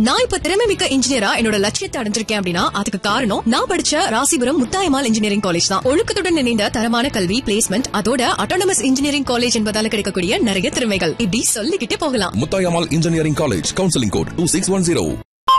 நான் இப்ப திறமை மிக்க இன்ஜினியரா என்னோட லட்சியத்தை அடைஞ்சிருக்கேன் அப்படின்னா அதுக்கு காரணம் நான் படிச்ச ராசிபுரம் முத்தாயமால் இன்ஜினியரிங் காலேஜ் தான் ஒழுக்கத்துடன் இணைந்த தரமான கல்வி பிளேஸ்மெண்ட் அதோட அட்டானமஸ் இன்ஜினியரிங் காலேஜ் என்பதால கிடைக்கக்கூடிய நிறைய திறமைகள் இப்படி சொல்லிக்கிட்டே போகலாம் Muthayammal engineering college counselling code two six one zero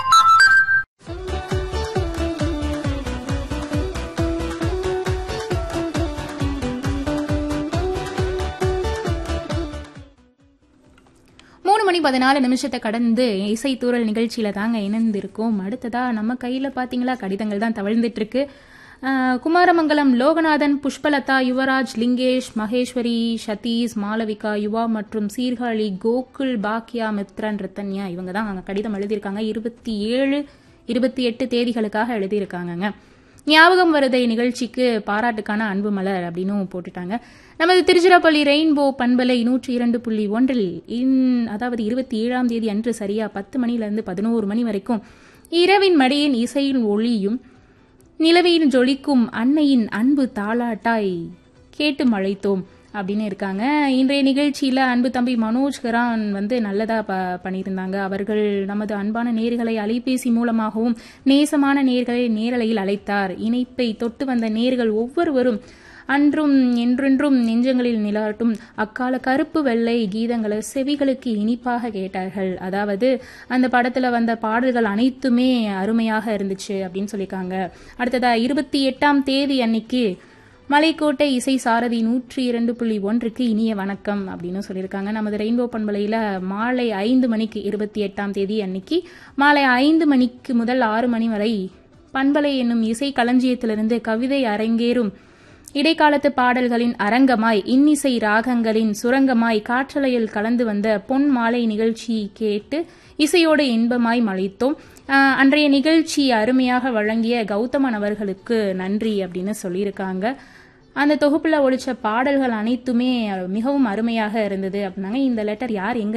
மூணு மணி பதினாலு நிமிஷத்தை கடந்து இசை தூரல் நிகழ்ச்சியில தாங்க இணைந்திருக்கோம் அடுத்ததா நம்ம கையில பாத்தீங்களா கடிதங்கள் தான் தவழ்ந்துட்டு இருக்கு ஆஹ், குமாரமங்கலம் லோகநாதன் புஷ்பலதா யுவராஜ் லிங்கேஷ் மகேஸ்வரி சதீஷ் மாளவிகா யுவா மற்றும் சீர்காழி கோகுல் பாக்கியா மித்ரன் ரத்தன்யா இவங்க தான் அங்க கடிதம் எழுதியிருக்காங்க இருபத்தி ஏழு இருபத்தி எட்டு தேதிகளுக்காக எழுதியிருக்காங்கங்க ஞாபகம் வருதை நிகழ்ச்சிக்கு பாராட்டுக்கான அன்பு மலர் அப்படின்னு போட்டுட்டாங்க நமது திருச்சிராப்பள்ளி ரெயின்போ பண்பலை நூற்றி இரண்டு புள்ளி ஒன்றில் இன் அதாவது இருபத்தி ஏழாம் தேதி அன்று சரியா பத்து மணிலிருந்து பதினோரு மணி வரைக்கும் இரவின் மடியின் இசையின் ஒளியும் நிலவையில் ஜொலிக்கும் அன்னையின் அன்பு தாளாட்டாய் கேட்டு மழைத்தோம் அப்படின்னு இருக்காங்க இன்றைய நிகழ்ச்சியில அன்பு தம்பி மனோஜ் கரான் வந்து நல்லதா ப பண்ணியிருந்தாங்க அவர்கள் நமது அன்பான நேர்களை அலைபேசி மூலமாகவும் நேசமான நேர்களை நேரலையில் அழைத்தார் இணைப்பை தொட்டு வந்த நேர்கள் ஒவ்வொருவரும் அன்றும் என்றென்றும் நெஞ்சங்களில் நிலாட்டும் அக்கால கருப்பு வெள்ளை கீதங்களை செவிகளுக்கு இனிப்பாக கேட்டார்கள் அதாவது அந்த படத்துல வந்த பாடல்கள் அனைத்துமே அருமையாக இருந்துச்சு அப்படின்னு சொல்லியிருக்காங்க அடுத்ததா இருபத்தி எட்டாம் தேதி அன்னைக்கு மலைக்கோட்டை இசை சாரதி நூற்றி இரண்டு புள்ளி ஒன்றுக்கு இனிய வணக்கம் அப்படின்னு சொல்லியிருக்காங்க நமது ரெயின்போ பண்பலையில் மாலை ஐந்து மணிக்கு இருபத்தி எட்டாம் தேதி அன்னைக்கு மாலை ஐந்து மணிக்கு முதல் ஆறு மணி வரை பண்பலை என்னும் இசை களஞ்சியத்திலிருந்து கவிதை அரங்கேறும் இடைக்காலத்து பாடல்களின் அரங்கமாய் இன்னிசை ராகங்களின் சுரங்கமாய் காற்றலையில் கலந்து வந்த பொன் மாலை நிகழ்ச்சி கேட்டு இசையோடு இன்பமாய் மலைத்தோம் ஆஹ், அன்றைய நிகழ்ச்சி அருமையாக வழங்கிய கௌதமன் அவர்களுக்கு நன்றி அப்படின்னு சொல்லியிருக்காங்க அந்த தொகுப்புல ஒழிச்ச பாடல்கள் அனைத்துமே மிகவும் அருமையாக இருந்தது அப்படின்னாங்க இந்த லெட்டர் யார் எங்க